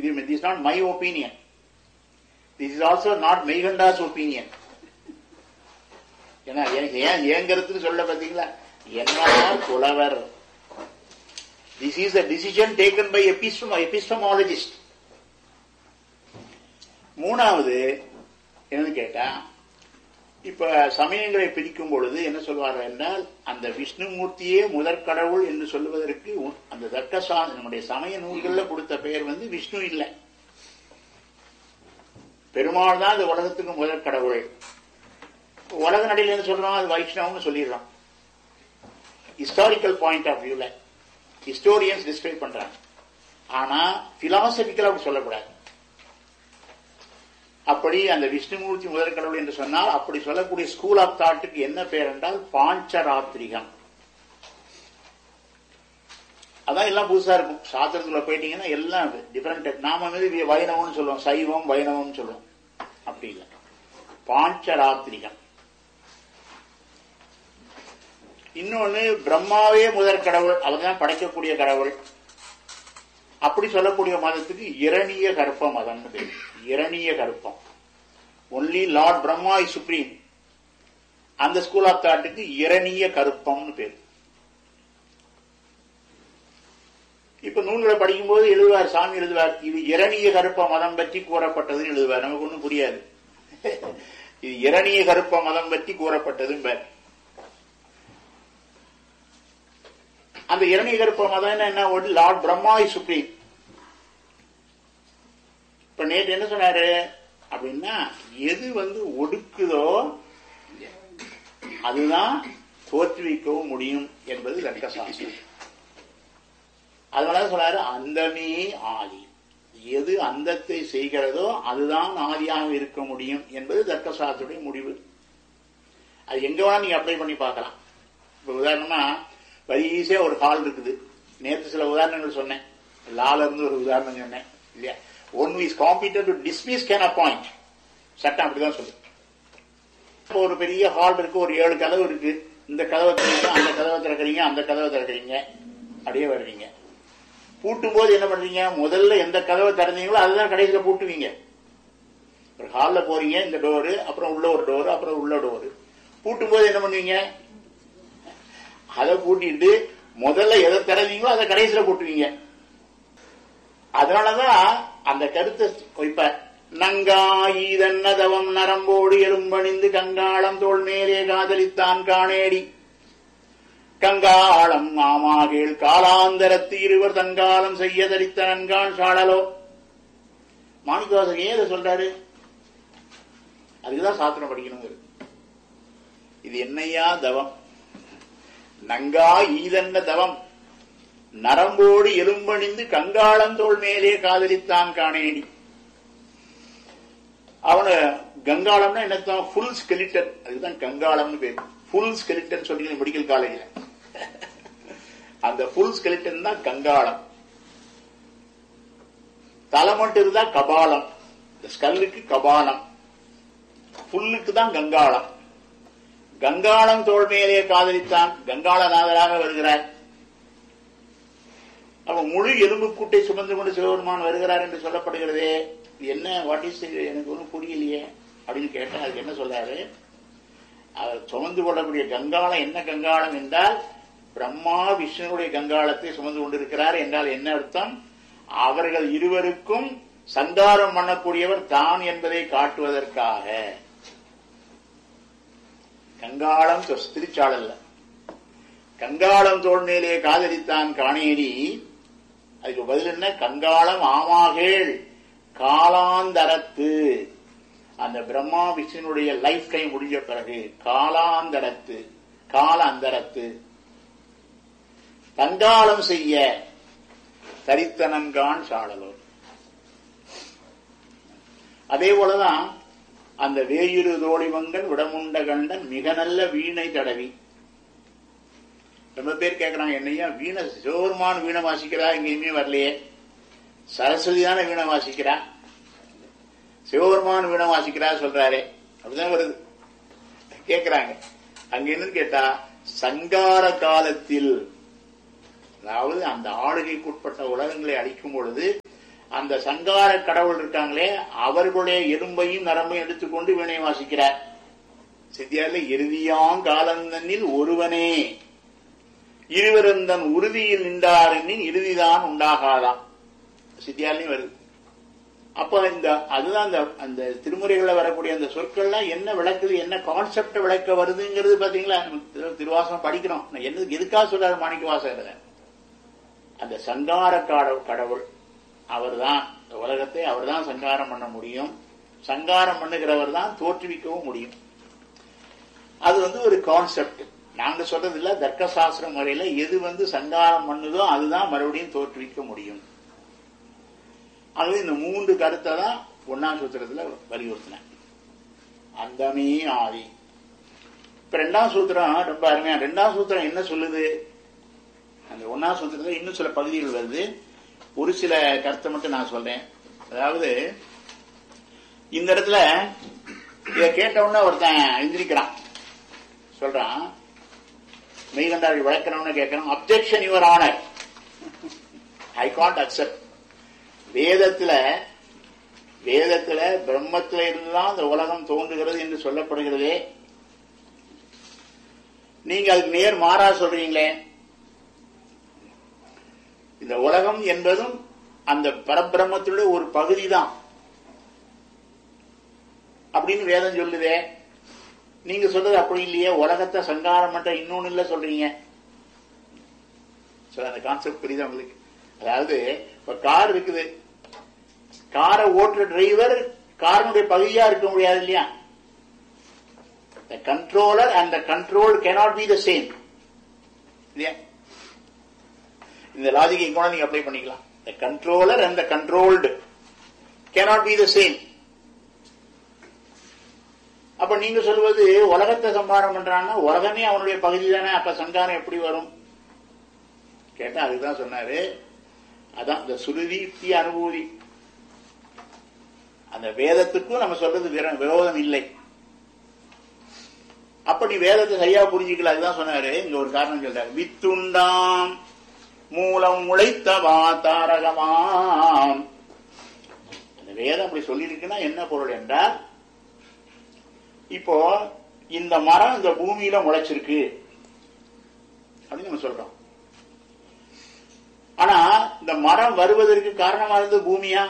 இது is not my opinion this is also not Meykandar's opinion ஏன்னா ஏன் ஏன் ஏங்கிறதுக்கு சொல்ல பாத்தீங்களா என்னார் புலவர் this is the decision taken by epistemologist epistemologist மூணாவது என்னன்னு கேட்டா இப்ப சமயங்களை பிரிக்கும் பொழுது என்ன சொல்வார்கள் என்றால் அந்த விஷ்ணுமூர்த்தியே முதற் கடவுள் என்று சொல்லுவதற்கு உ- அந்த தர்க்கசா நம்முடைய சமய நூல்கள்ல கொடுத்த பெயர் வந்து விஷ்ணு இல்லை பெருமாள் தான் இந்த உலகத்துக்கு முதற் கடவுள் உலக நடையில் என்ன சொல்றோம் அது வைஷ்ணவம்னு சொல்லிடுறோம் ஹிஸ்டாரிக்கல் பாயிண்ட் ஆஃப் வியூல ஹிஸ்டோரியன்ஸ் டிஸ்கிரைப் பண்றாங்க ஆனா பிலாசபிக்கலா அப்படி சொல்லக்கூடாது அப்படி அந்த விஷ்ணுமூர்த்தி முதற் கடவுள் என்று சொன்னால் அப்படி சொல்லக்கூடிய ஸ்கூல் ஆஃப் தாட்டுக்கு என்ன பேர் என்றால் பாஞ்சராத்திரிகம் அதான் எல்லாம் புதுசா இருக்கும் சாஸ்திரத்துல போயிட்டீங்கன்னா எல்லாம் டிஃபரெண்ட் நாம வந்து வி- வைணவம்னு சொல்லுவோம் சைவம் வைணவம்னு சொல்லுவோம் அப்படி இல்லை பாஞ்சராத்திரிகம் இன்னொன்னு பிரம்மாவே முதற் கடவுள் அவர்தான் படைக்கக்கூடிய கடவுள் அப்படி சொல்லக்கூடிய மதத்துக்கு இரணிய கற்ப மதம்னு பேர் இரணிய கற்பம் only lord Brahma is supreme அந்த ஸ்கூல் ஆஃப் தாட்டுக்கு இரணிய கருப்பம்னு பேர் இப்ப நூல்களை படிக்கும்போது எழுதுவார் சாமி எழுதுவார் இது இரணிய கருப்ப மதம் பற்றி கூறப்பட்டதுன்னு எழுதுவார் நமக்கு ஒண்ணும் புரியாது இது இரணிய கருப்ப மதம் பற்றி கூறப்பட்டதும் பேர் அந்த இரணிய கருப்ப மதம் என்ன ஒரு லார்ட் பிரம்மா இஸ் சுப்ரீம் இப்ப நேற்று என்ன சொன்னாரு அப்படின்னா எது வந்து ஒடுக்குதோ அதுதான் தோற்றுவிக்கவும் முடியும் என்பது லட்சசாஸ்திரம் அதனால சொன்னாரு அந்தமே ஆதி எது அந்தத்தை செய்கிறதோ அதுதான் ஆதியாக இருக்க முடியும் என்பது தர்க்கசாஸ்திரத்துடைய முடிவு அது எங்க வேணா நீங்க அப்ளை பண்ணி பார்க்கலாம் இப்ப உதாரணமா வரிசையா ஒரு ஹால் இருக்குது நேற்று சில உதாரணங்கள் சொன்னேன் லால இருந்து ஒரு உதாரணம் சொன்னேன் இல்லையா one is competent to dismiss can appoint சட்டம் அப்படிதான் சொல்லு இப்போ ஒரு பெரிய ஹால் இருக்கு ஒரு ஏழு கதவு இருக்கு இந்த கதவை திறக்கிறீங்க அந்த கதவை திறக்கிறீங்க அந்த கதவை திறக்கிறீங்க அப்படியே வர்றீங்க பூட்டும் போது என்ன பண்றீங்க முதல்ல எந்த கதவை திறந்தீங்களோ அதுதான் கடைசியில பூட்டுவீங்க ஒரு ஹால்ல போறீங்க இந்த டோரு அப்புறம் உள்ள ஒரு டோரு அப்புறம் உள்ள டோரு பூட்டும் போது என்ன பண்ணுவீங்க அதை பூட்டிட்டு முதல்ல எதை திறந்தீங்களோ அதை கடைசியில பூட்டுவீங்க அதனாலதான் அந்த கருத்தை இப்ப நங்காயீதன்னதவம் நரம்போடு எலும்பணிந்து கங்காளம் தோள் மேலே காதலித்தான் காணேடி கங்காளம் மாமாகேள் காலாந்தரத்து இருவர் தங்காலம் செய்ய தரித்த நன்கான் சாடலோ மாணிக்கவாசகர் ஏன் இதை சொல்றாரு அதுக்குதான் சாத்திரம் படிக்கணும் இது என்னையா தவம் நங்கா ஈதன்ன தவம் நரம்போடு எலும்பணிந்து கங்காளம் தோள் மேலே காதலித்தான் காணேடி அவன கங்காளம்னா என்னத்தான் ஃபுல் ஸ்கெலிட்டன் அதுதான் கங்காளம்னு பேர் ஃபுல் ஸ்கெலிட்டன் சொல்லி மெடிக்கல் காலேஜ்ல அந்த ஃபுல் ஸ்கெலிட்டன் தான் கங்காளம் தலை மட்டும் இருந்தா கபாலம் இந்த ஸ்கல்லுக்கு கபாலம் புல்லுக்கு தான் கங்காளம் கங்காளம் தோள் மேலே காதலித்தான் கங்காளநாதராக வருகிறார் அப்ப முழு எலும்பு கூட்டை சுமந்து கொண்டு சிவபெருமான் வருகிறார் என்று சொல்லப்படுகிறதே இது என்ன வாட் இஸ் எனக்கு ஒன்றும் புரியலையே அப்படின்னு கேட்டா அதுக்கு என்ன சொல்றாரு அவர் சுமந்து கொள்ளக்கூடிய கங்காளம் என்ன கங்காளம் என்றால் பிரம்மா விஷ்ணுடைய கங்காளத்தை சுமந்து கொண்டிருக்கிறார் என்றால் என்ன அர்த்தம் அவர்கள் இருவருக்கும் சந்தாரம் பண்ணக்கூடியவர் தான் என்பதை காட்டுவதற்காக கங்காளம் திருச்சாளல்ல கங்காளம் தோல் மேலே காதலித்தான் காணேரி அதுக்கு பதில் என்ன கங்காளம் ஆமாகேள் காலாந்தரத்து அந்த பிரம்மா விஷ்ணுனுடைய லைஃப் டைம் முடிஞ்ச பிறகு காலாந்தரத்து கால அந்தரத்து தங்காலம் செய்ய தரித்தனன்கான் சாடலோர் அதே போலதான் அந்த வேயிரு தோழிவங்கன் விடமுண்ட கண்டன் மிக நல்ல வீணை தடவி ரொம்ப பேர் கேட்கறாங்க என்னையா வீணை சிவபெருமான் வீணை வாசிக்கிறா எங்கேயுமே வரலையே சரஸ்வதி தானே வீணை வாசிக்கிறா சிவபெருமான் வீணை வாசிக்கிறா சொல்றாரு அப்படிதான் வருது கேட்கிறாங்க அங்க என்னன்னு கேட்டா சங்கார காலத்தில் அதாவது அந்த ஆளுகைக்குட்பட்ட உலகங்களை அளிக்கும் பொழுது அந்த சங்கார கடவுள் இருக்காங்களே அவர்களுடைய எலும்பையும் நரம்பையும் எடுத்துக்கொண்டு வீணை வாசிக்கிறார் சித்தியார்ல இறுதியாங் காலந்தனில் ஒருவனே இருவருந்தன் உறுதியில் நின்றாரின் இறுதிதான் உண்டாகாதாம் சித்தியார்லையும் வருது அப்ப இந்த அதுதான் அந்த அந்த திருமுறைகளில் வரக்கூடிய அந்த சொற்கள்லாம் என்ன விளக்குது என்ன கான்செப்ட் விளக்க வருதுங்கிறது பாத்தீங்களா நம்ம திருவாசகம் படிக்கிறோம் நான் என்ன எதுக்காக சொல்றாரு மாணிக்க வாசகர் அந்த சங்கார கடவுள் கடவுள் அவர்தான் இந்த உலகத்தை அவர்தான் சங்காரம் பண்ண முடியும் சங்காரம் பண்ணுகிறவர் தான் தோற்றுவிக்கவும் முடியும் அது வந்து ஒரு கான்செப்ட் நாங்க சொல்றது இல்ல தர்க்க சாஸ்திர முறையில எது வந்து சங்காரம் பண்ணுதோ அதுதான் மறுபடியும் தோற்றுவிக்க முடியும் ஆகவே இந்த மூன்று கருத்தை தான் ஒன்னாம் சூத்திரத்துல வலியுறுத்தினேன் அந்தமே ஆதி இப்ப ரெண்டாம் சூத்திரம் ரொம்ப அருமையா ரெண்டாம் சூத்திரம் என்ன சொல்லுது அந்த ஒன்னாம் சூத்திரத்துல இன்னும் சில பகுதிகள் வருது ஒரு சில கருத்தை மட்டும் நான் சொல்றேன் அதாவது இந்த இடத்துல இத கேட்ட உடனே ஒருத்தன் எந்திரிக்கிறான் சொல்றான் மெய்கண்டாரி வழக்கிறவன கேட்கிறான் objection your honour I can't accept வேதத்துல வேதத்துல பிரம்மத்துல இருந்துதான் அந்த உலகம் தோன்றுகிறது என்று சொல்லப்படுகிறதே நீங்க அதுக்கு நேர் மாறா சொல்றீங்களே இந்த உலகம் என்பதும் அந்த பரபிரம்மத்துடைய ஒரு பகுதி தான் அப்படின்னு வேதம் சொல்லுதே நீங்க சொல்றது அப்படி இல்லையே உலகத்தை சங்காரம் பண்ற இன்னொன்னு இல்ல சொல்றீங்க அந்த கான்செப்ட் புரியுதா உங்களுக்கு அதாவது இப்ப கார் இருக்குது காரை ஓட்டுற டிரைவர் காரனுடைய பகுதியா இருக்க முடியாது இல்லையா The controller and the controlled cannot be the same. இல்லையா இந்த லாஜிக் இங்க நீங்க அப்ளை பண்ணிக்கலாம் The controller and the controlled cannot be the same. அப்ப நீங்க சொல்வது உலகத்தை சம்பாரம் பண்றான்னா உலகமே அவனுடைய பகுதி தானே அப்ப சங்காரம் எப்படி வரும் கேட்டா அதுதான் சொன்னாரு அதான் இந்த சுருதி யுக்தி அனுபூதி அந்த வேதத்துக்கும் நம்ம சொல்றது விரோதம் இல்லை அப்ப நீ வேதத்தை சரியா புரிஞ்சுக்கல அதுதான் சொன்னாரு இங்க ஒரு காரணம் சொல்றாரு வித்துண்டாம் மூலம் உழைத்தவா தாரகமாம் அந்த வேதம் அப்படி சொல்லியிருக்குன்னா என்ன பொருள் என்றால் இப்போ இந்த மரம் இந்த பூமியில முளைச்சிருக்கு அப்படின்னு நம்ம சொல்றோம் ஆனா இந்த மரம் வருவதற்கு காரணமா இருந்தது பூமியா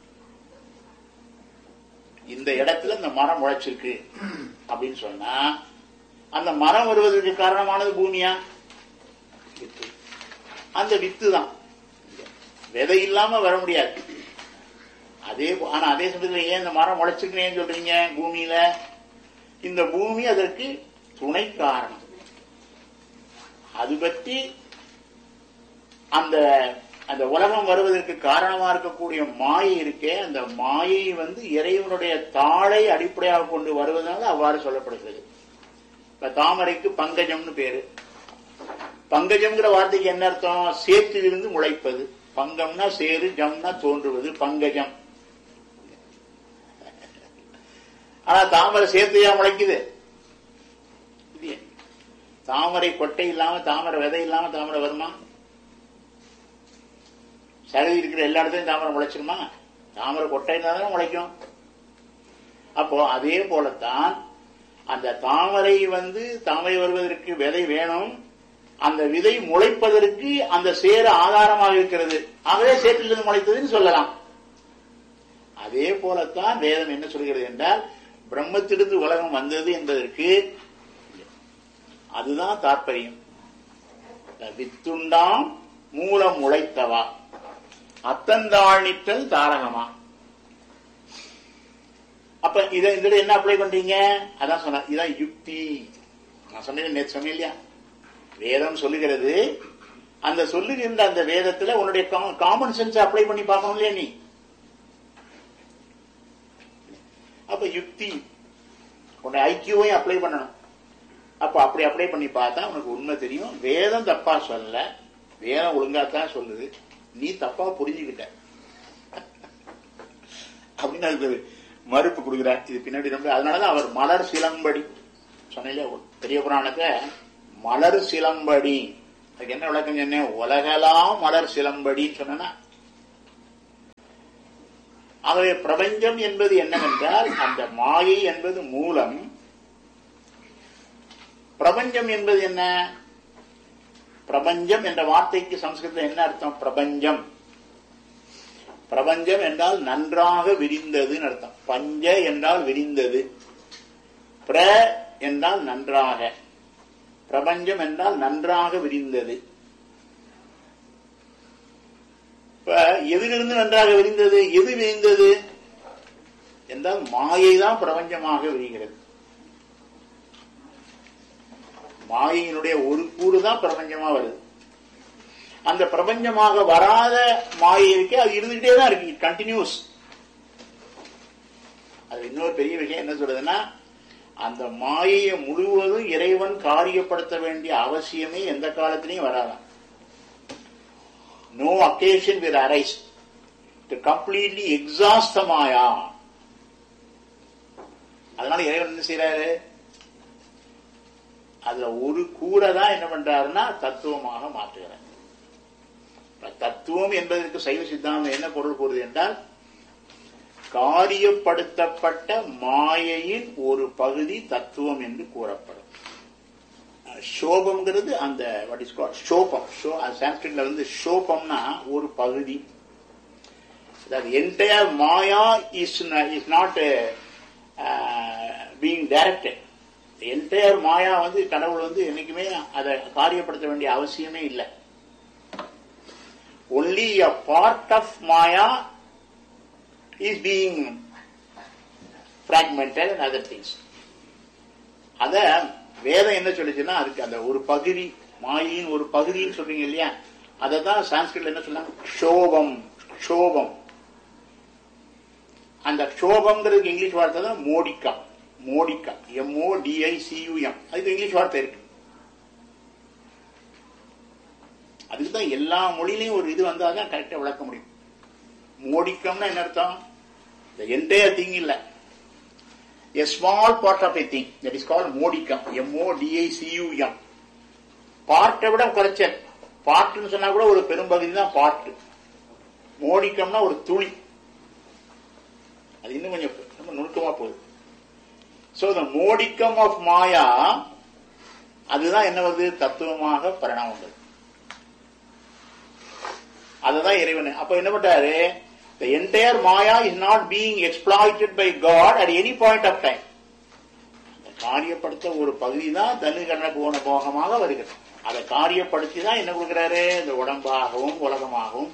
இந்த இடத்துல இந்த மரம் முளைச்சிருக்கு அப்படின்னு சொன்னா அந்த மரம் வருவதற்கு காரணமானது பூமியா வித்து அந்த வித்து தான் விதை இல்லாம வர முடியாது அதே ஆனா அதே சமயத்துல ஏன் இந்த மரம் முளைச்சிருக்கேன்னு சொல்றீங்க பூமியில இந்த பூமி அதற்கு துணை காரணம் அது பற்றி அந்த அந்த உலகம் வருவதற்கு காரணமா இருக்கக்கூடிய மாயை இருக்கே அந்த மாயை வந்து இறைவனுடைய தாளை அடிப்படையாக கொண்டு வருவதனால அவ்வாறு சொல்லப்படுகிறது இப்ப தாமரைக்கு பங்கஜம்னு பேரு பங்கஜம்ங்கிற வார்த்தைக்கு என்ன அர்த்தம் சேற்றிலிருந்து முளைப்பது பங்கம்னா சேரு ஜம்னா தோன்றுவது பங்கஜம் ஆனா தாமரை சேர்த்தையா முளைக்குது தாமரை கொட்டை இல்லாம தாமரை விதை இல்லாம தாமரை வருமா சகதி இருக்கிற எல்லா இடத்துலையும் தாமரை முளைச்சிருமா தாமரை கொட்டை இருந்தா தானே முளைக்கும் அப்போ அதே போலத்தான் அந்த தாமரை வந்து தாமரை வருவதற்கு விதை வேணும் அந்த விதை முளைப்பதற்கு அந்த சேர ஆதாரமாக இருக்கிறது ஆகவே சேற்றிலிருந்து முளைத்ததுன்னு சொல்லலாம் அதே போலத்தான் வேதம் என்ன சொல்கிறது என்றால் பிரம்மத்திலிருந்து உலகம் வந்தது என்பதற்கு அதுதான் தாற்பயம் வித்துண்டாம் மூலம் உழைத்தவா அத்தந்தாழ்நிற்றல் தாரகமா அப்ப இதை இந்த என்ன அப்ளை பண்றீங்க அதான் சொன்ன இதான் யுக்தி நான் சொன்னேன் நேற்று சொன்னேன் இல்லையா வேதம் சொல்லுகிறது அந்த சொல்லுகின்ற அந்த வேதத்துல உன்னுடைய காமன் சென்ஸ் அப்ளை பண்ணி பார்க்கணும் இல்லையா நீ அப்ப யுக்தி உன்னை ஐக்கியவையும் அப்ளை பண்ணணும் அப்ப அப்படி அப்ளை பண்ணி பார்த்தா உனக்கு உண்மை தெரியும் வேதம் தப்பா சொல்ல வேதம் ஒழுங்காத்தான் சொல்லுது நீ தப்பா புரிஞ்சுக்கிட்ட அப்படின்னு அதுக்கு மறுப்பு கொடுக்கிறார் இது பின்னாடி ரொம்ப அதனாலதான் அவர் மலர் சிலம்படி சொன்னீங்க பெரிய புராணத்தை மலர் சிலம்படி அதுக்கு என்ன விளக்கம் சொன்னேன் உலகலாம் மலர் சிலம்படின்னு சொன்னா ஆகவே பிரபஞ்சம் என்பது என்னவென்றால் அந்த மாயை என்பது மூலம் பிரபஞ்சம் என்பது என்ன பிரபஞ்சம் என்ற வார்த்தைக்கு சம்ஸ்கிருதத்தில் என்ன அர்த்தம் பிரபஞ்சம் பிரபஞ்சம் என்றால் நன்றாக விரிந்ததுன்னு அர்த்தம் பஞ்ச என்றால் விரிந்தது பிர என்றால் நன்றாக பிரபஞ்சம் என்றால் நன்றாக விரிந்தது இப்ப எதிலிருந்து நன்றாக விரிந்தது எது விரிந்தது என்றால் மாயை தான் பிரபஞ்சமாக விரிகிறது மாயையினுடைய ஒரு கூறு தான் பிரபஞ்சமா வருது அந்த பிரபஞ்சமாக வராத மாயை இருக்கு அது இருந்துகிட்டே தான் இருக்கு கண்டினியூஸ் அது இன்னொரு பெரிய விஷயம் என்ன சொல்றதுன்னா அந்த மாயையை முழுவதும் இறைவன் காரியப்படுத்த வேண்டிய அவசியமே எந்த காலத்திலையும் வராதான் no occasion will arise to completely exhaust the maya அதனால இறைவன் என்ன செய்யறாரு அதுல ஒரு கூரை தான் என்ன பண்றாருன்னா தத்துவமாக மாற்றுகிறார் தத்துவம் என்பதற்கு சைவ சித்தாந்தம் என்ன பொருள் கூறுது என்றால் காரியப்படுத்தப்பட்ட மாயையின் ஒரு பகுதி தத்துவம் என்று கூறப்படும் சோபம்ங்கிறது அந்த வாட் இஸ் கால் ஷோபம் ஷோ சான்ஸ்கிரிட்ல வந்து ஷோபம்னா ஒரு பகுதி entire maya is is not being directed entire maya வந்து கடவுள் வந்து என்னைக்குமே அதை காரியப்படுத்த வேண்டிய அவசியமே இல்லை only a part of maya is being fragmented and other things அத வேதம் என்ன சொல்லுச்சுன்னா அதுக்கு அந்த ஒரு பகுதி மாயின் ஒரு பகுதின்னு சொல்றீங்க இல்லையா அதை தான் சான்ஸ்கிரிட்ல என்ன சொன்னாங்க க்ஷோபம் க்ஷோபம் அந்த க்ஷோபம்ங்கிறதுக்கு இங்கிலீஷ் வார்த்தை தான் மோடிக்கா மோடிக்கா எம்ஓ டிஐசியூஎம் அதுக்கு இங்கிலீஷ் வார்த்தை இருக்கு அதுக்கு தான் எல்லா மொழியிலையும் ஒரு இது வந்தால் தான் கரெக்டாக விளக்க முடியும் மோடிக்கம்னா என்ன அர்த்தம் the entire thing இல்ல a small part of a thing that is called மோடிக்கம் M-O-D-I-C-U-M பார்ட்டை விட குறைச்சல் பார்ட்னு சொன்னா கூட ஒரு பெரும்பகுதி தான் பார்ட் மோடிக்கம்னா ஒரு துளி அது இன்னும் கொஞ்சம் ரொம்ப நுணுக்கமா போகுது so the modicum of maya அதுதான் என்ன வருது தத்துவமாக பரிணாமம் வருது அதுதான் இறைவன் அப்ப என்ன பண்றாரு The entire Maya is not being exploited by God at any point of time. காரியப்படுத்த ஒரு பகுதி தான் தனு கண்ண போன போகமாக வருகிறது அதை காரியப்படுத்தி தான் என்ன கொடுக்கிறாரு இந்த உடம்பாகவும் உலகமாகவும்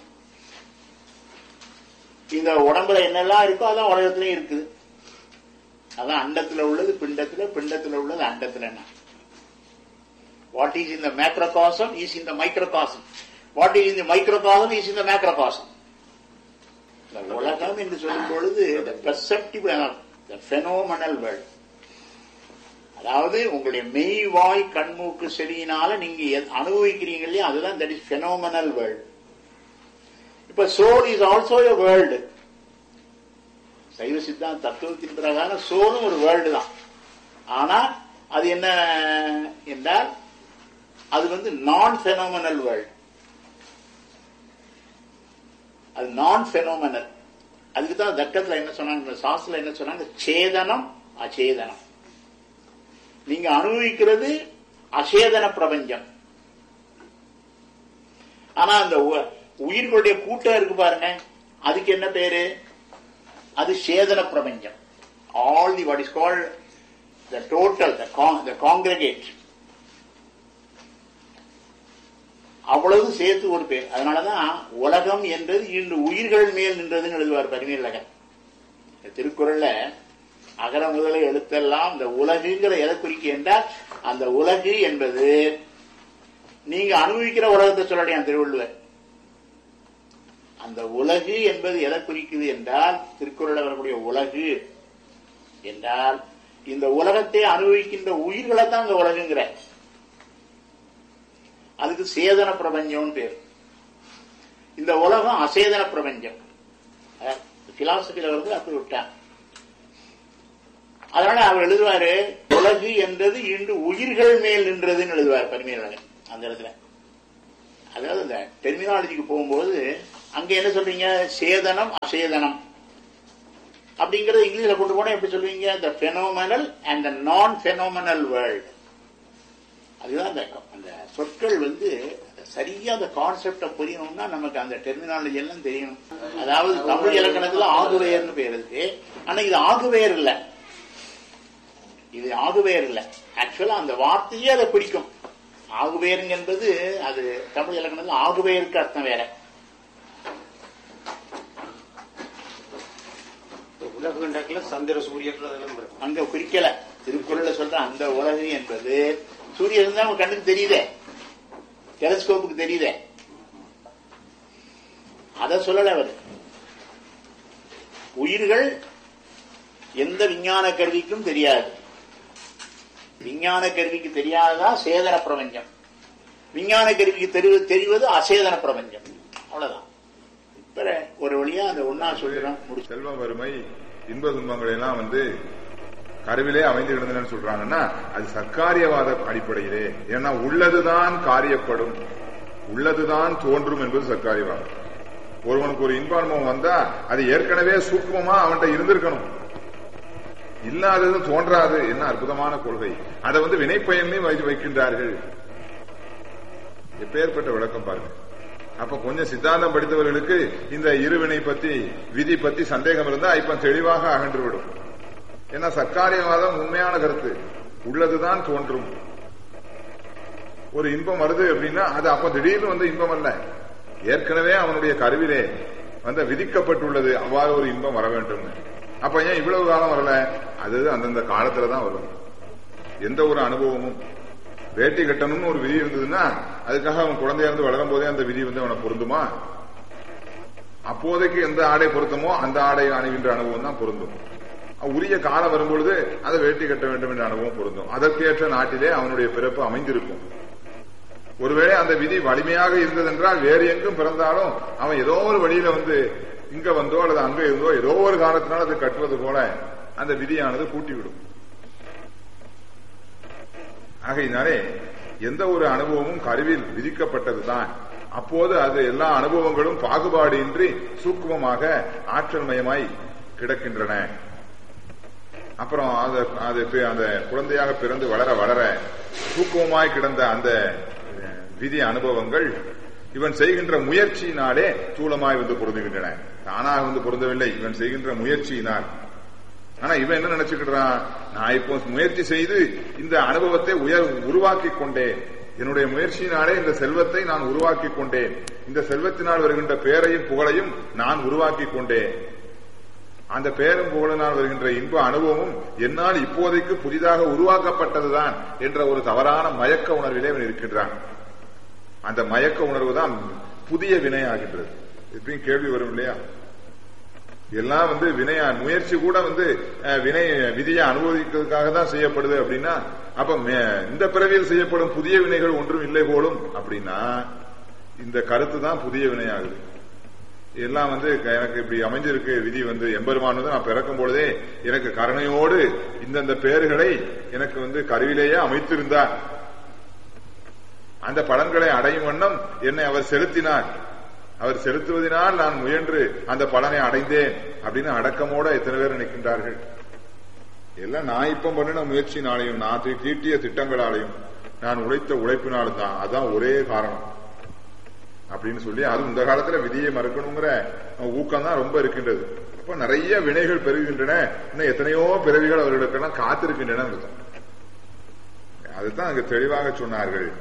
இந்த உடம்புல என்னெல்லாம் இருக்கோ அதான் உலகத்திலயும் இருக்குது அதான் அண்டத்துல உள்ளது பிண்டத்துல பிண்டத்துல உள்ளது அண்டத்துல என்ன what is in the macrocosm is in the microcosm what is in the microcosm is in the macrocosm உலகம் என்று சொல்லும் பொழுது பெர்செப்டிவ் பெனோமனல் வேர்ல்ட் அதாவது உங்களுடைய மெய் வாய் கண்மூக்கு செடியினால நீங்க அனுபவிக்கிறீங்க இல்லையா அதுதான் தட் இஸ் பெனோமனல் வேர்ல்ட் இப்ப soul is also a world Saiva Siddhanta தத்துவத்தின் பிரகாரம் சோலும் ஒரு வேர்ல்டு தான் ஆனா அது என்ன என்றால் அது வந்து நான் பெனோமனல் வேர்ல்டு அது நான் பெனோமனல் அதுக்கு தான் தக்கத்துல என்ன சொன்னாங்க சாஸ்திரத்துல என்ன சொன்னாங்க சேதனம் அச்சேதனம் நீங்க அனுபவிக்கிறது அசேதன பிரபஞ்சம் ஆனா அந்த உயிர்களுடைய கூட்டம் இருக்கு பாருங்க அதுக்கு என்ன பேரு அது சேதன பிரபஞ்சம் all the what is called the total the congregate அவ்வளவு சேர்த்து ஒரு பேர் அதனாலதான் உலகம் என்றது இன்று உயிர்கள் மேல் நின்றதுன்னு எழுதுவார் பரிமேலகன் திருக்குறள்ல அகர முதல எழுத்தெல்லாம் இந்த உலகுங்கிற எதை குறிக்க என்றால் அந்த உலகு என்பது நீங்க அனுபவிக்கிற உலகத்தை சொல்லலையாம் திருவள்ளுவர் அந்த உலகு என்பது எதை குறிக்குது என்றால் திருக்குறள் வரக்கூடிய உலகு என்றால் இந்த உலகத்தை அனுபவிக்கின்ற உயிர்களை தான் இந்த உலகுங்கிற அதுக்கு சேதன பிரபஞ்சம்னு பேர் இந்த உலகம் அசேதன பிரபஞ்சம் பிலாசபில வந்து அப்படி விட்டான் அதனால அவர் எழுதுவாரு உலகு என்றது இன்று உயிர்கள் மேல் நின்றதுன்னு எழுதுவார் பரிமையாளர் அந்த இடத்துல அதாவது இந்த டெர்மினாலஜிக்கு போகும்போது அங்க என்ன சொல்றீங்க சேதனம் அசேதனம் அப்படிங்கறது இங்கிலீஷ்ல கொண்டு போனா எப்படி சொல்லுவீங்க த பெனோமனல் அண்ட் த நான் பெனோமனல் வேர்ல்டு அதுதான் அந்த அந்த சொற்கள் வந்து சரியா அந்த கான்செப்ட புரியணும்னா நமக்கு அந்த டெர்மினாலஜி எல்லாம் தெரியணும் அதாவது தமிழ் இலக்கணத்துல ஆகுவேர்னு பேர் இருக்கு ஆனா இது ஆகுவேர் இல்ல இது ஆகுவேர் இல்ல ஆக்சுவலா அந்த வார்த்தையே அதை பிடிக்கும் ஆகுவேருங்க என்பது அது தமிழ் இலக்கணத்துல ஆகுவேருக்கு அர்த்தம் வேற உலகண்டத்துல சந்திர சூரியர்கள் அதெல்லாம் வரும் அங்க குறிக்கல திருக்குறள்ல சொல்ற அந்த உலகு என்பது சூரியன் தான் நம்ம கண்ணுக்கு தெரியுதே டெலஸ்கோப்புக்கு தெரியுதே அத சொல்லல அவர் உயிர்கள் எந்த விஞ்ஞான கருவிக்கும் தெரியாது விஞ்ஞான கருவிக்கு தெரியாததா சேதன பிரபஞ்சம் விஞ்ஞான கருவிக்கு தெரி- தெரிவது அசேதன பிரபஞ்சம் அவ்வளவுதான் இப்ப ஒரு வழியா அந்த ஒன்னா சொல்லிடும் முடிச்சு செல்வம் வறுமை இன்ப துன்பங்கள் எல்லாம் வந்து கருவிலே அமைந்து கிடந்தன சொல்றாங்கன்னா அது சர்க்காரியவாத அடிப்படையிலே ஏன்னா உள்ளதுதான் காரியப்படும் உள்ளதுதான் தோன்றும் என்பது சர்க்காரியவாதம் ஒருவனுக்கு ஒரு இன்ப அனுபவம் வந்தா அது ஏற்கனவே சூக்குமமா அவன்கிட்ட இருந்திருக்கணும் இல்லாதது தோன்றாது என்ன அற்புதமான கொள்கை அதை வந்து வினைப்பயன்லையும் வைத்து வைக்கின்றார்கள் எப்பேற்பட்ட விளக்கம் பாருங்க அப்ப கொஞ்சம் சித்தாந்தம் படித்தவர்களுக்கு இந்த இருவினை பத்தி விதி பத்தி சந்தேகம் இருந்தா இப்ப தெளிவாக அகன்று விடும் ஏன்னா சர்க்காரியவாதம் உண்மையான கருத்து உள்ளதுதான் தோன்றும் ஒரு இன்பம் வருது அப்படின்னா அது அப்ப திடீர்னு வந்து இன்பம் அல்ல ஏற்கனவே அவனுடைய கருவிலே வந்து விதிக்கப்பட்டுள்ளது அவ்வாறு ஒரு இன்பம் வர வேண்டும் அப்ப ஏன் இவ்வளவு காலம் வரல அது அந்தந்த காலத்துல தான் வரும் எந்த ஒரு அனுபவமும் வேட்டி கட்டணும்னு ஒரு விதி இருந்ததுன்னா அதுக்காக அவன் குழந்தையா இருந்து வளரும் போதே அந்த விதி வந்து அவனை பொருந்துமா அப்போதைக்கு எந்த ஆடை பொருத்தமோ அந்த ஆடை அணிகின்ற அனுபவம் தான் பொருந்தும் உரிய காலம் வரும்பொழுது அதை வேட்டி கட்ட வேண்டும் என்ற அனுபவம் பொருந்தும் அதற்கேற்ற நாட்டிலே அவனுடைய பிறப்பு அமைந்திருக்கும் ஒருவேளை அந்த விதி வலிமையாக இருந்ததென்றால் வேறு எங்கும் பிறந்தாலும் அவன் ஏதோ ஒரு வழியில வந்து இங்க வந்தோ அல்லது அங்க இருந்தோ ஏதோ ஒரு காரணத்தினால் அது கட்டுவது போல அந்த விதியானது கூட்டிவிடும் ஆகையினாலே எந்த ஒரு அனுபவமும் கருவில் விதிக்கப்பட்டதுதான் அப்போது அது எல்லா அனுபவங்களும் பாகுபாடு இன்றி சூக்குமமாக ஆற்றல் மயமாய் கிடக்கின்றன அப்புறம் அது அது பி- அந்த குழந்தையாக பிறந்து வளர வளர சூக்குமமாய் கிடந்த அந்த அஹ், விதி அனுபவங்கள் இவன் செய்கின்ற முயற்சியினாலே தூளமாய் வந்து பொருந்துகின்றன தானாக வந்து பொருந்தவில்லை இவன் செய்கின்ற முயற்சியினால் ஆனா இவன் என்ன நினைச்சுக்கிறான் நான் இப்போ முயற்சி செய்து இந்த அனுபவத்தை உயர் உருவாக்கி கொண்டேன் என்னுடைய முயற்சியினாலே இந்த செல்வத்தை நான் உருவாக்கி கொண்டேன் இந்த செல்வத்தினால் வருகின்ற பேரையும் புகழையும் நான் உருவாக்கி கொண்டேன் அந்த பேரும் புகழினால் வருகின்ற இன்ப அனுபவமும் என்னால் இப்போதைக்கு புதிதாக உருவாக்கப்பட்டதுதான் என்ற ஒரு தவறான மயக்க உணர்விலே அவன் இருக்கின்றான் அந்த மயக்க உணர்வு தான் புதிய வினையாகின்றது இப்பயும் கேள்வி வரும் இல்லையா எல்லாம் வந்து வினையா முயற்சி கூட வந்து அஹ், வினை விதியை அனுபவிக்கிறதுக்காக தான் செய்யப்படுது அப்படின்னா அப்ப மே- இந்த பிறவியில் செய்யப்படும் புதிய வினைகள் ஒன்றும் இல்லை போலும் அப்படின்னா இந்த கருத்து தான் புதிய வினையாகுது எல்லாம் வந்து க- எனக்கு இப்படி அமைஞ்சிருக்கு விதி வந்து எம்பெருமான் வந்து நான் பிறக்கும் பொழுதே எனக்கு கருணையோடு இந்தந்த பெயர்களை எனக்கு வந்து கருவிலேயே அமைத்திருந்தார் அந்த பலன்களை அடையும் வண்ணம் என்னை அவர் செலுத்தினார் அவர் செலுத்துவதனால் நான் முயன்று அந்த பலனை அடைந்தேன் அப்படின்னு அடக்கமோட எத்தனை பேர் நினைக்கின்றார்கள் எல்லாம் நான் இப்ப பண்ணின முயற்சினாலையும் நான் தீ- தீட்டிய திட்டங்களாலையும் நான் உழைத்த உழைப்பினாலும் தான் அதான் ஒரே காரணம் அப்படின்னு சொல்லி அது இந்த காலத்துல விதியை மறுக்கணுங்கிற ஊக்கம் தான் ரொம்ப இருக்கின்றது அப்ப நிறைய வினைகள் பெருகின்றன இன்னும் எத்தனையோ பிறவிகள் அவர்களுக்கெல்லாம் காத்திருக்கின்றன அர்த்தம். அதுதான் அங்கு தெளிவாக சொன்னார்கள்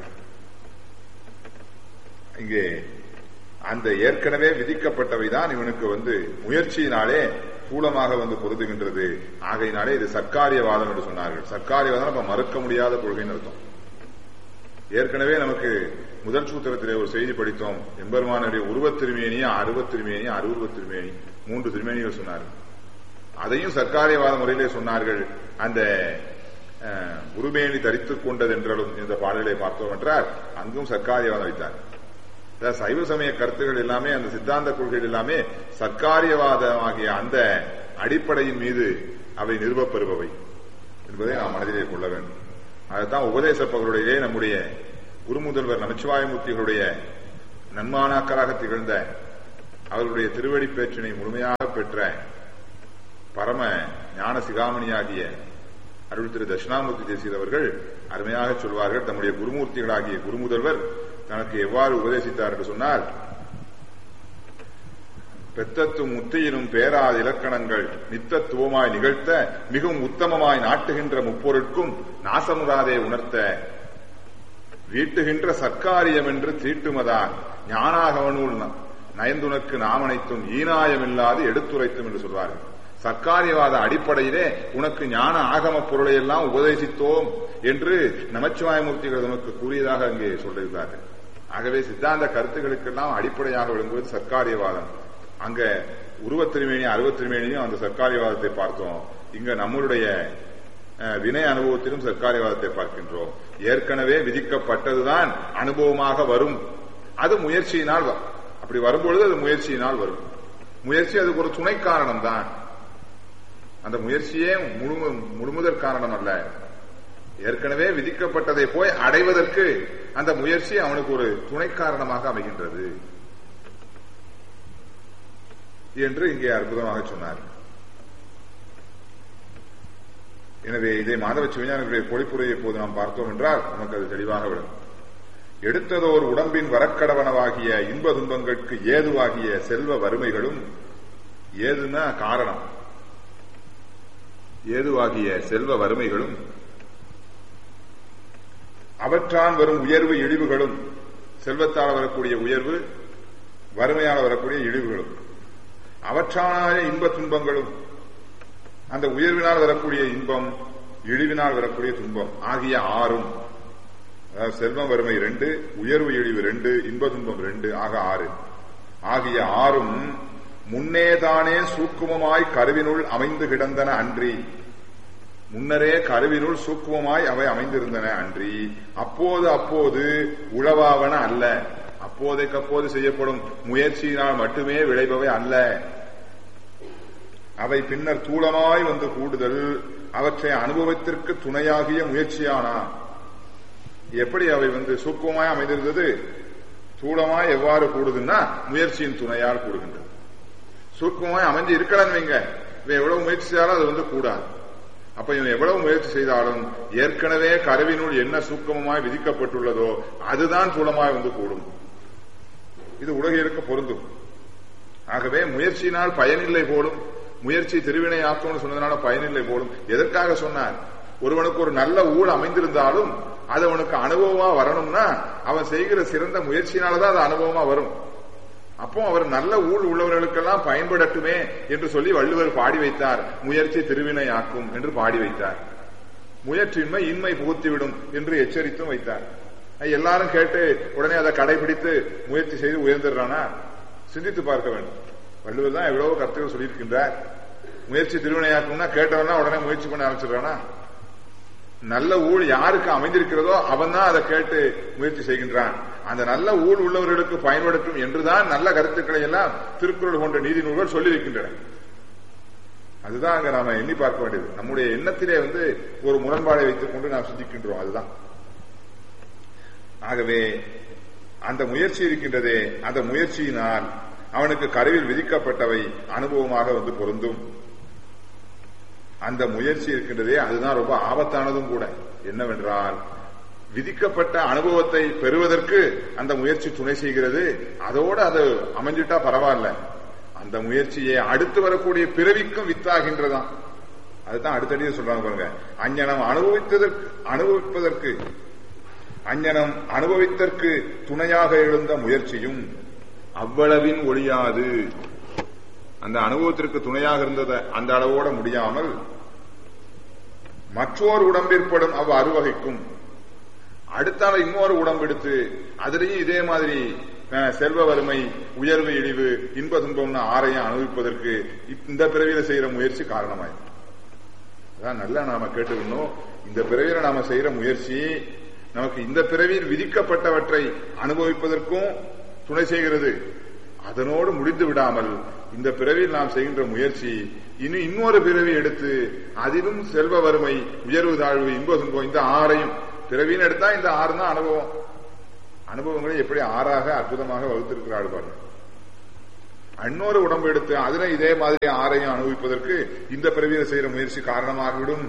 இங்கே அந்த ஏற்கனவே விதிக்கப்பட்டவைதான் இவனுக்கு வந்து முயற்சியினாலே ஸ்தூலமாக வந்து பொருந்துகின்றது ஆகையினாலே இது சர்க்காரியவாதம் என்று சொன்னார்கள் சர்க்காரியவாதம் அப்ப மறுக்க முடியாத கொள்கைன்னு அர்த்தம் ஏற்கனவே நமக்கு முதல் சூத்திரத்திலே ஒரு செய்தி படித்தோம் எம்பெருமானுடைய உருவத் திருமேனி அருவத் திருமேனி அருவுருவத் திருமேனி மூன்று திருமேனிகள் சொன்னார்கள் அதையும் சர்க்காரியவாத முறையிலே சொன்னார்கள் அந்த அஹ், உருமேனி தரித்துக் கொண்டதென்றாலும் இந்த பாடலை பார்த்தோம் என்றால் அங்கும் சர்க்காரியவாதம் வைத்தார் அதாவது சைவ சமய கருத்துகள் எல்லாமே அந்த சித்தாந்த கொள்கைகள் எல்லாமே சர்க்காரியவாதமாகிய அந்த அடிப்படையின் மீது அவை நிறுவப்பெறுபவை என்பதை நாம் மனதிலே கொள்ள வேண்டும் அதுதான் உபதேச பகருடைய நம்முடைய குருமுதல்வர் நமச்சிவாயமூர்த்திகளுடைய நன்மானாக்கராக திகழ்ந்த அவர்களுடைய திருவடி பேச்சினை முழுமையாக பெற்ற பரம ஞான சிகாமணியாகிய அருள் திரு தட்சிணாமூர்த்தி தேசியர் அவர்கள் அருமையாக சொல்வார்கள் தம்முடைய குருமூர்த்திகளாகிய குருமுதல்வர் தனக்கு எவ்வாறு உபதேசித்தார் என்று சொன்னால் பெத்தத்தும் முத்தியினும் பேராத இலக்கணங்கள் நித்தத்துவமாய் நிகழ்த்த மிகவும் உத்தமமாய் நாட்டுகின்ற முப்பொருட்கும் நாசமுறாதே உணர்த்த வீட்டுகின்ற சர்க்காரியம் என்று தீட்டுமதான் ஞானாகவனூல் நயந்துனக்கு நாமனைத்தும் ஈனாயமில்லாது எடுத்துரைத்தும் என்று சொல்வார்கள் சர்க்காரியவாத அடிப்படையிலே உனக்கு ஞான ஆகம பொருளை எல்லாம் உபதேசித்தோம் என்று நமச்சிவாயமூர்த்திகள் நமக்கு கூறியதாக அங்கே சொல்லியிருந்தார்கள் ஆகவே சித்தாந்த கருத்துக்களுக்கெல்லாம் அடிப்படையாக விளங்குவது சர்க்காரியவாதம் அங்க உருவத் திருமேனி அருவத் திருமேனியும் அந்த சர்க்காரியவாதத்தை பார்த்தோம் இங்க நம்மளுடைய அஹ், வினை அனுபவத்திலும் சர்க்காரியவாதத்தை பார்க்கின்றோம் ஏற்கனவே விதிக்கப்பட்டதுதான் அனுபவமாக வரும் அது முயற்சியினால் வ- அப்படி வரும்பொழுது அது முயற்சியினால் வரும் முயற்சி அதுக்கு ஒரு துணை காரணம் தான் அந்த முயற்சியே முழு முழுமுதற் காரணம் அல்ல ஏற்கனவே விதிக்கப்பட்டதை போய் அடைவதற்கு அந்த முயற்சி அவனுக்கு ஒரு துணை காரணமாக அமைகின்றது என்று இங்கே அற்புதமாக சொன்னார் எனவே இதை மாதவ சிவஞானிகளுடைய பொழிப்புரையை இப்போது நாம் பார்த்தோம் என்றால் நமக்கு அது தெளிவாக விடும் எடுத்ததோர் உடம்பின் வரக்கடவனவாகிய இன்ப துன்பங்களுக்கு ஏதுவாகிய செல்வ வறுமைகளும் ஏதுன்னா காரணம் ஏதுவாகிய செல்வ வறுமைகளும் அவற்றான் வரும் உயர்வு இழிவுகளும் செல்வத்தால் வரக்கூடிய உயர்வு வறுமையால் வரக்கூடிய இழிவுகளும் அவற்றான இன்ப துன்பங்களும் அந்த உயர்வினால் வரக்கூடிய இன்பம் இழிவினால் வரக்கூடிய துன்பம் ஆகிய ஆறும் அதாவது செல்வம் வறுமை ரெண்டு உயர்வு இழிவு ரெண்டு இன்ப துன்பம் ரெண்டு ஆக ஆறு ஆகிய ஆறும் முன்னேதானே சூக்குமமாய் கருவினுள் அமைந்து கிடந்தன அன்றி முன்னரே கருவினுள் சூக்குமமாய் அவை அமைந்திருந்தன அன்றி அப்போது அப்போது உளவாவன அல்ல அப்போதைக்கப்போது செய்யப்படும் முயற்சியினால் மட்டுமே விளைபவை அல்ல அவை பின்னர் தூளமாய் வந்து கூடுதல் அவற்றை அனுபவத்திற்கு துணையாகிய முயற்சியானா எப்படி அவை வந்து சூக்குமாய் அமைந்திருந்தது தூளமாய் எவ்வாறு கூடுதுன்னா முயற்சியின் துணையால் கூடுகின்றது சூக்குமாய் அமைஞ்சு இருக்கலன்னு வைங்க இவன் எவ்வளவு முயற்சி செய்தாலும் அது வந்து கூடாது அப்ப இவன் எவ்வளவு முயற்சி செய்தாலும் ஏற்கனவே கருவினுள் என்ன சூக்கமமாய் விதிக்கப்பட்டுள்ளதோ அதுதான் சூலமாய் வந்து கூடும் இது உலகிற்கு பொருந்தும் ஆகவே முயற்சியினால் பயனில்லை போலும் முயற்சி திருவினை ஆக்கம்னு சொன்னதுனால பயனில்லை போலும் எதற்காக சொன்னார் ஒருவனுக்கு ஒரு நல்ல ஊழ் அமைந்திருந்தாலும் அது அவனுக்கு அனுபவமா வரணும்னா அவன் செய்கிற சிறந்த முயற்சியினாலதான் அது அனுபவமா வரும் அப்போ அவர் நல்ல ஊழ் உள்ளவர்களுக்கெல்லாம் பயன்படட்டுமே என்று சொல்லி வள்ளுவர் பாடி வைத்தார் முயற்சி திருவினை ஆக்கும் என்று பாடி வைத்தார் முயற்சியின்மை இன்மை புகுத்திவிடும் என்று எச்சரித்தும் வைத்தார் அது எல்லாரும் கேட்டு உடனே அதை கடைபிடித்து முயற்சி செய்து உயர்ந்துடுறானா சிந்தித்து பார்க்க வேண்டும் வள்ளுவர் தான் எவ்வளவோ கருத்துக்கள் சொல்லியிருக்கின்றார் முயற்சி திருவினையாக்கணும்னா கேட்டவனா உடனே முயற்சி பண்ண ஆரம்பிச்சிடறானா நல்ல ஊழ் யாருக்கு அமைந்திருக்கிறதோ அவன் தான் அதை கேட்டு முயற்சி செய்கின்றான் அந்த நல்ல ஊழ் உள்ளவர்களுக்கு பயன்படுத்தும் என்றுதான் நல்ல கருத்துக்களை எல்லாம் திருக்குறள் போன்ற நீதி நூல்கள் சொல்லி வைக்கின்றன அதுதான் அங்க நாம எண்ணி பார்க்க வேண்டியது நம்முடைய எண்ணத்திலே வந்து ஒரு முரண்பாடை வைத்துக் கொண்டு நாம் சிந்திக்கின்றோம் அதுதான் ஆகவே அந்த முயற்சி இருக்கின்றதே அந்த முயற்சியினால் அவனுக்கு கருவில் விதிக்கப்பட்டவை அனுபவமாக வந்து பொருந்தும் அந்த முயற்சி இருக்கின்றதே அதுதான் ரொம்ப ஆபத்தானதும் கூட என்னவென்றால் விதிக்கப்பட்ட அனுபவத்தை பெறுவதற்கு அந்த முயற்சி துணை செய்கிறது அதோடு அது அமைஞ்சிட்டா பரவாயில்ல அந்த முயற்சியை அடுத்து வரக்கூடிய பிறவிக்கும் வித்தாகின்றதாம் அதுதான் அடுத்தடியே சொல்றாங்க பாருங்க அஞ்ஞனம் அனுபவித்ததற்கு அனுபவிப்பதற்கு அஞ்ஞனம் அனுபவித்தற்கு துணையாக எழுந்த முயற்சியும் அவ்வளவின் ஒழியாது அந்த அனுபவத்திற்கு துணையாக இருந்தத அந்த அளவோட முடியாமல் மற்றோர் உடம்பிற்படும் அவ் அறுவகைக்கும் அடுத்தால இன்னொரு உடம்பெடுத்து அதுலேயும் இதே மாதிரி அஹ், செல்வ வறுமை உயர்வு இழிவு இன்ப துன்பம்னு ஆரையும் அனுபவிப்பதற்கு இந்த பிறவியில செய்யற முயற்சி காரணமாயிருக்கு அதான் நல்லா நாம கேட்டுக்கணும் இந்த பிறவியில நாம செய்யற முயற்சி நமக்கு இந்த பிறவியில் விதிக்கப்பட்டவற்றை அனுபவிப்பதற்கும் துணை செய்கிறது அதனோடு முடிந்து விடாமல் இந்த பிறவியில் நாம் செய்கின்ற முயற்சி இனி இன்னொரு பிறவி எடுத்து அதிலும் செல்வ வறுமை உயர்வு தாழ்வு இன்ப துன்பம் இந்த ஆறையும் பிறவின்னு எடுத்தா இந்த ஆறு தான் அனுபவம் அனுபவங்களை எப்படி ஆறாக அற்புதமாக வகுத்திருக்கிறாள் பாருங்க இன்னொரு உடம்பு எடுத்து அதுல இதே மாதிரி ஆரையும் அனுபவிப்பதற்கு இந்த பிறவியில செய்யற முயற்சி காரணமாகிவிடும்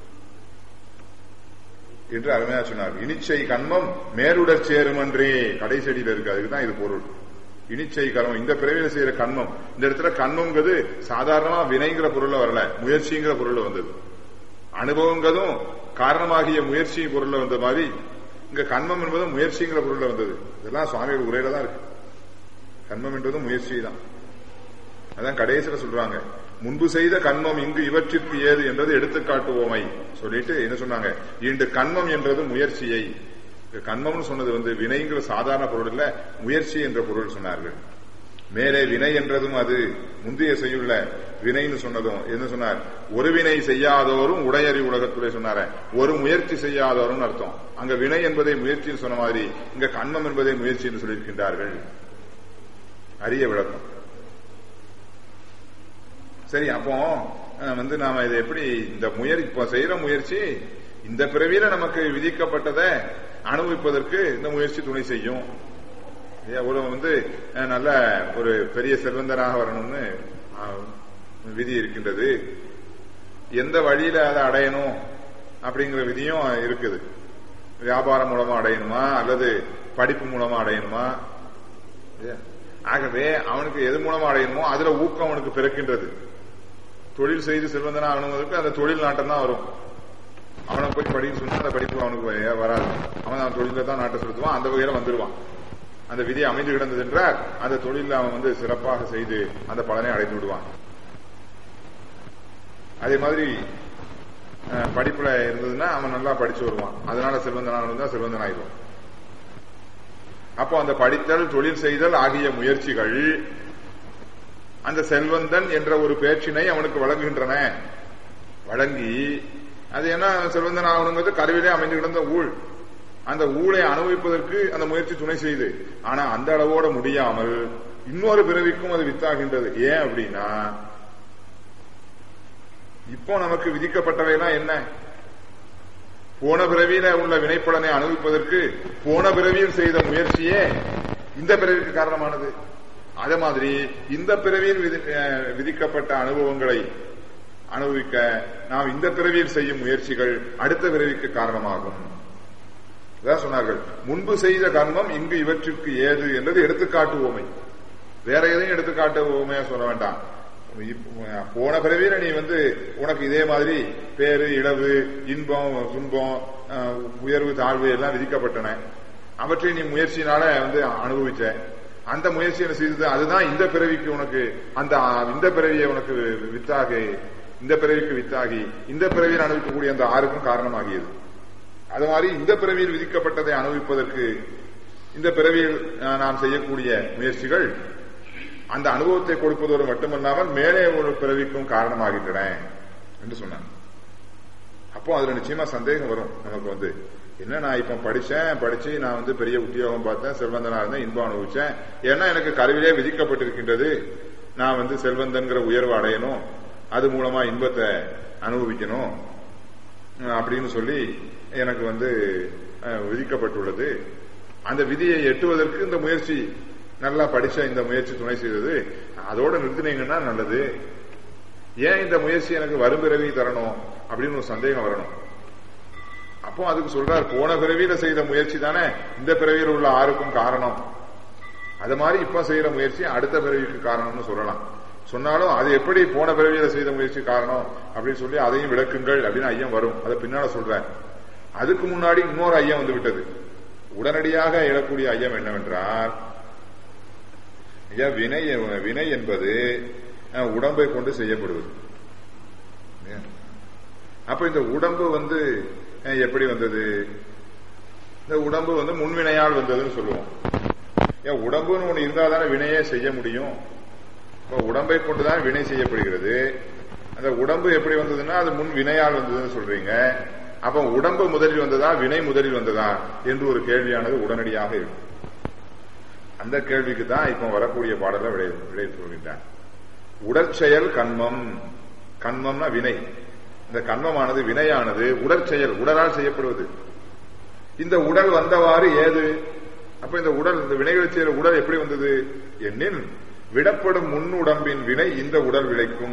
என்று அருமையா சொன்னார் இனிச்சை கண்மம் மேலுடற் சேருமன்றே கடைசெடியில இருக்கு அதுக்கு தான் இது பொருள் இனிச்சை கர்மம் இந்த பிறவியில செய்யற கண்மம் இந்த இடத்துல கண்மம்ங்கிறது சாதாரணமா வினைங்கிற பொருள்ல வரல முயற்சிங்கிற பொருள்ல வந்தது அனுபவங்கிறதும் காரணமாகிய முயற்சி பொருள்ல வந்த மாதிரி இங்க கண்மம் என்பதும் முயற்சிங்கிற பொருள்ல வந்தது இதெல்லாம் சுவாமியோட உரையில தான் இருக்கு கண்மம் என்பதும் முயற்சி தான் அதான் கடைசியில சொல்றாங்க முன்பு செய்த கண்மம் இங்கு இவற்றிற்கு ஏது என்றது எடுத்துக்காட்டுவோமை சொல்லிட்டு என்ன சொன்னாங்க இன்று கண்மம் என்றது முயற்சியை கண்மம்னு சொன்னது வந்து வினைங்கிற சாதாரண பொருள் இல்ல முயற்சி என்ற பொருள் சொன்னார்கள் மேலே வினை என்றதும் அது முந்தைய செய்யுள்ள வினைன்னு சொன்னதும் என்ன சொன்னார் ஒரு வினை செய்யாதோரும் உடையறி உலகத்துறை சொன்னார ஒரு முயற்சி செய்யாதோரும் அர்த்தம் அங்க வினை என்பதை முயற்சின்னு சொன்ன மாதிரி இங்க கண்மம் என்பதை முயற்சி என்று சொல்லியிருக்கின்றார்கள் அரிய விளக்கம் சரி அப்போ அஹ், வந்து நாம இதை எப்படி இந்த முயற்சி இப்ப செய்யற முயற்சி இந்த பிறவியில நமக்கு விதிக்கப்பட்டதை அனுபவிப்பதற்கு இந்த முயற்சி துணை செய்யும் ஏன் ஒரு வந்து அஹ், நல்ல ஒரு பெரிய செல்வந்தராக வரணும்னு அஹ், விதி இருக்கின்றது எந்த வழியில அதை அடையணும் அப்படிங்கிற விதியும் இருக்குது வியாபாரம் மூலமா அடையணுமா அல்லது படிப்பு மூலமா அடையணுமா இல்லையா? ஆகவே அவனுக்கு எது மூலமா அடையணுமோ அதுல ஊக்கம் அவனுக்கு பிறக்கின்றது தொழில் செய்து செல்வந்தனா ஆகணுங்கிறதுக்கு அந்த தொழில் நாட்டம் தான் வரும் அவனை போய் படிக்க சொன்னா அந்த படிப்பு அவனுக்கு வ- வராது அவன் அந்த தொழில தான் நாட்டை செலுத்துவான் அந்த வகையில வந்துருவான் அந்த விதி அமைந்து கிடந்தது என்றால் அந்த தொழில அவன் வந்து சிறப்பாக செய்து அந்த பலனை அடைந்து விடுவான் அதே மாதிரி அஹ், படிப்புல இருந்ததுன்னா அவன் நல்லா படிச்சு வருவான் அதனால செல்வந்தனா இருந்தா செல்வந்தன் ஆயிடுவான் அப்போ அந்த படித்தல் தொழில் செய்தல் ஆகிய முயற்சிகள் அந்த செல்வந்தன் என்ற ஒரு பேச்சினை அவனுக்கு வழங்குகின்றன வழங்கி அது என்ன செல்வந்தன் ஆகணுங்கிறது கருவிலே அமைந்து கிடந்த ஊழ் அந்த ஊழை அனுபவிப்பதற்கு அந்த முயற்சி துணை செய்து ஆனா அந்த அளவோட முடியாமல் இன்னொரு பிறவிக்கும் அது வித்தாகின்றது ஏன் அப்படின்னா இப்போ நமக்கு விதிக்கப்பட்டவைலாம் என்ன போன பிறவியில உள்ள வினைப்பலனை அனுபவிப்பதற்கு போன பிறவியில் செய்த முயற்சியே இந்த பிறவிக்கு காரணமானது அதே மாதிரி இந்த பிறவியில் விதி- அஹ் விதிக்கப்பட்ட அனுபவங்களை அனுபவிக்க நாம் இந்த பிறவியில் செய்யும் முயற்சிகள் அடுத்த பிறவிக்கு காரணமாகும் இதான் சொன்னார்கள் முன்பு செய்த கர்மம் இங்கு இவற்றிற்கு ஏது என்றது எடுத்துக்காட்டுவோமை வேற எதையும் எடுத்துக்காட்டுவோமையா சொல்ல வேண்டாம் இப்ப- போன பிறவியில நீ வந்து உனக்கு இதே மாதிரி பேரு இழவு இன்பம் துன்பம் அஹ், உயர்வு தாழ்வு எல்லாம் விதிக்கப்பட்டன அவற்றை நீ முயற்சியினால வந்து அனுபவிச்ச அந்த முயற்சி என்ன செய்தது அதுதான் இந்த பிறவிக்கு உனக்கு அந்த அஹ், இந்த பிறவியை உனக்கு வித்தாகி இந்த பிறவிக்கு வித்தாகி இந்த பிறவியில் அனுபவிக்கக்கூடிய அந்த ஆறுக்கும் காரணமாகியது அது மாதிரி இந்த பிறவியில் விதிக்கப்பட்டதை அனுபவிப்பதற்கு இந்த பிறவியில் அஹ், நாம் செய்யக்கூடிய முயற்சிகள் அந்த அனுபவத்தை கொடுப்பதோடு மட்டுமல்லாமல் மேலே ஒரு பிறவிக்கும் காரணமாகின்றன என்று சொன்னாங்க அப்போ அதுல நிச்சயமா சந்தேகம் வரும் நமக்கு வந்து என்ன நான் இப்ப படிச்சேன் படிச்சு நான் வந்து பெரிய உத்தியோகம் பார்த்தேன் செல்வந்தனா இருந்தேன் இன்பம் அனுபவிச்சேன் ஏன்னா எனக்கு கருவிலே விதிக்கப்பட்டிருக்கின்றது நான் வந்து செல்வந்தன்கிற உயர்வு அடையணும் அது மூலமா இன்பத்தை அனுபவிக்கணும் அஹ் அப்படின்னு சொல்லி எனக்கு வந்து அஹ், விதிக்கப்பட்டுள்ளது அந்த விதியை எட்டுவதற்கு இந்த முயற்சி நல்லா படிச்ச இந்த முயற்சி துணை செய்தது அதோட நிறுத்தினீங்கன்னா நல்லது ஏன் இந்த முயற்சி எனக்கு வரும் பிறவி தரணும் அப்படின்னு ஒரு சந்தேகம் வரணும் அப்போ அதுக்கு சொல்றார் போன பிறவியில செய்த முயற்சி தானே இந்த பிறவியில் உள்ள ஆறுக்கும் காரணம் அது மாதிரி இப்ப செய்யற முயற்சி அடுத்த பிறவிக்கு காரணம்னு சொல்லலாம் சொன்னாலும் அது எப்படி போன பிறவியில செய்த முயற்சி காரணம் அப்படின்னு சொல்லி அதையும் விளக்குங்கள் அப்படின்னு ஐயம் வரும் அதை பின்னால சொல்றேன் அதுக்கு முன்னாடி இன்னொரு ஐயம் வந்து விட்டது உடனடியாக எழக்கூடிய ஐயம் என்னவென்றால் ஐயா வினை வினை என்பது அஹ், உடம்பை கொண்டு செய்யப்படுவது இல்லையா? அப்ப இந்த உடம்பு வந்து அஹ், எப்படி வந்தது இந்த உடம்பு வந்து முன்வினையால் வந்ததுன்னு சொல்லுவோம் ஏன் உடம்புன்னு ஒண்ணு இருந்தா தானே வினையே செய்ய முடியும் இப்ப உடம்பை கொண்டுதான் வினை செய்யப்படுகிறது அந்த உடம்பு எப்படி வந்ததுன்னா அது முன் வினையால் வந்ததுன்னு சொல்றீங்க அப்ப உடம்பு முதலில் வந்ததா வினை முதலில் வந்ததா என்று ஒரு கேள்வியானது உடனடியாக இருக்கும் அந்த கேள்விக்கு தான் இப்ப வரக்கூடிய பாடல விடை விடை சொல்கின்றார் உடற்செயல் கண்மம் கண்மம்னா வினை இந்த கண்மமானது வினையானது உடற்செயல் உடலால் செய்யப்படுவது இந்த உடல் வந்தவாறு ஏது அப்ப இந்த உடல் இந்த வினைகளை செய்யற உடல் எப்படி வந்தது எண்ணில் விடப்படும் முன்னுடம்பின் வினை இந்த உடல் விளைக்கும்